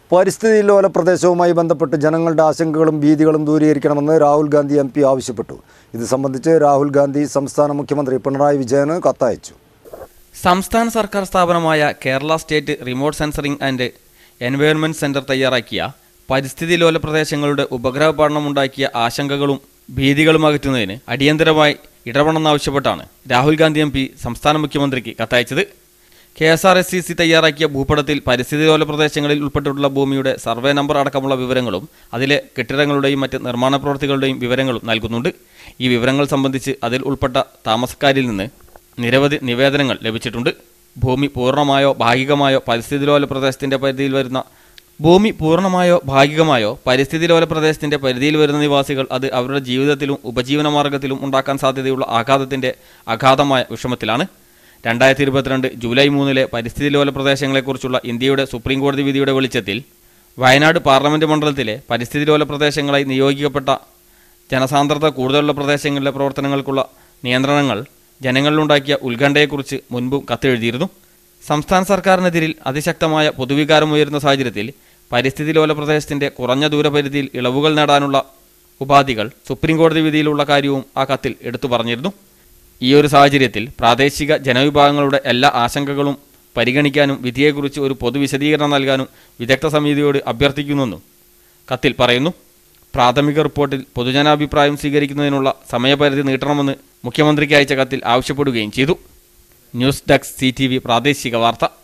പരിസ്ഥിതി ലോല പ്രദേശവുമായി ബന്ധപ്പെട്ട് ജനങ്ങളുടെ ആശങ്കകളും ഭീതികളും ദൂരീകരിക്കണമെന്ന് രാഹുൽ ഗാന്ധി എം പി ആവശ്യപ്പെട്ടു ഇത് സംബന്ധിച്ച് രാഹുൽ ഗാന്ധി സംസ്ഥാന മുഖ്യമന്ത്രി പിണറായി വിജയന് കത്തയച്ചു സംസ്ഥാന സർക്കാർ സ്ഥാപനമായ Kerala state remote sensing and environment centre തയ്യാറാക്കിയ പരിസ്ഥിതി ലോല പ്രദേശങ്ങളുടെ ഉപഗ്രഹ പഠനമുണ്ടാക്കിയ ആശങ്കകളും ഭീതികളും അകറ്റുന്നതിന് അടിയന്തരമായി ഇടപെടണമെന്നാവശ്യപ്പെട്ടാണ് രാഹുൽ ഗാന്ധി എം പി സംസ്ഥാന മുഖ്യമന്ത്രിക്ക് കത്തയച്ചത് K S R S C C തയ്യാറാക്കിയ ഭൂപടത്തിൽ പരിസ്ഥിതി ലോല പ്രദേശങ്ങളിൽ ഉൾപ്പെട്ടിട്ടുള്ള ഭൂമിയുടെ സർവേ നമ്പർ അടക്കമുള്ള വിവരങ്ങളും അതിലെ കെട്ടിടങ്ങളുടെയും മറ്റ് നിർമ്മാണ പ്രവൃത്തികളുടെയും വിവരങ്ങളും നൽകുന്നുണ്ട് ഈ വിവരങ്ങൾ സംബന്ധിച്ച് അതിൽ ഉൾപ്പെട്ട താമസക്കാരിൽ നിന്ന് നിരവധി നിവേദനങ്ങൾ ലഭിച്ചിട്ടുണ്ട് ഭൂമി പൂർണ്ണമായോ ഭാഗികമായോ പരിസ്ഥിതി ലോല പ്രദേശത്തിന്റെ പരിധിയിൽ വരുന്ന ഭൂമി പൂർണ്ണമായോ ഭാഗികമായോ പരിസ്ഥിതി ലോല പ്രദേശത്തിന്റെ പരിധിയിൽ വരുന്ന നിവാസികൾ അത് അവരുടെ ജീവിതത്തിലും ഉപജീവന മാർഗത്തിലും ഉണ്ടാക്കാൻ സാധ്യതയുള്ള ആഘാതത്തിന്റെ അഗാധമായ വിഷമത്തിലാണ് രണ്ടായിരത്തി ഇരുപത്തിരണ്ട് ജൂലൈ മൂന്നിലെ പരിസ്ഥിതി ലോല പ്രദേശങ്ങളെക്കുറിച്ചുള്ള ഇന്ത്യയുടെ സുപ്രീം കോടതി വിധിയുടെ വെളിച്ചത്തിൽ വയനാട് പാർലമെന്റ് മണ്ഡലത്തിലെ പരിസ്ഥിതി ലോല പ്രദേശങ്ങളായി നിയോഗിക്കപ്പെട്ട ജനസാന്ദ്രത കൂടുതലുള്ള പ്രദേശങ്ങളിലെ പ്രവർത്തനങ്ങൾക്കുള്ള നിയന്ത്രണങ്ങൾ ജനങ്ങളിലുണ്ടാക്കിയ ഉത്കണ്ഠയെക്കുറിച്ച് മുൻപും കത്തെഴുതിയിരുന്നു സംസ്ഥാന സർക്കാരിനെതിരിൽ അതിശക്തമായ പൊതുവികാരമുയരുന്ന സാഹചര്യത്തിൽ പരിസ്ഥിതി ലോല പ്രദേശത്തിന്റെ കുറഞ്ഞ ദൂരപരിധിയിൽ ഇളവുകൾ നേടാനുള്ള ഉപാധികൾ സുപ്രീം കോടതി വിധിയിലുള്ള കാര്യവും ആ കത്തിൽ എടുത്തു പറഞ്ഞിരുന്നു ഈ ഒരു സാഹചര്യത്തിൽ പ്രാദേശിക ജനവിഭാഗങ്ങളുടെ എല്ലാ ആശങ്കകളും പരിഗണിക്കാനും വിധിയെക്കുറിച്ച് ഒരു പൊതുവിശദീകരണം നൽകാനും വിദഗ്ധ സമിതിയോട് അഭ്യർത്ഥിക്കുന്നെന്നും കത്തിൽ പറയുന്നു പ്രാഥമിക റിപ്പോർട്ടിൽ പൊതുജനാഭിപ്രായം സ്വീകരിക്കുന്നതിനുള്ള സമയപരിധി നീട്ടണമെന്ന് മുഖ്യമന്ത്രിക്ക് അയച്ച കത്തിൽ ആവശ്യപ്പെടുകയും ചെയ്തു ന്യൂസ് ഡെസ്ക് സി പ്രാദേശിക വാർത്ത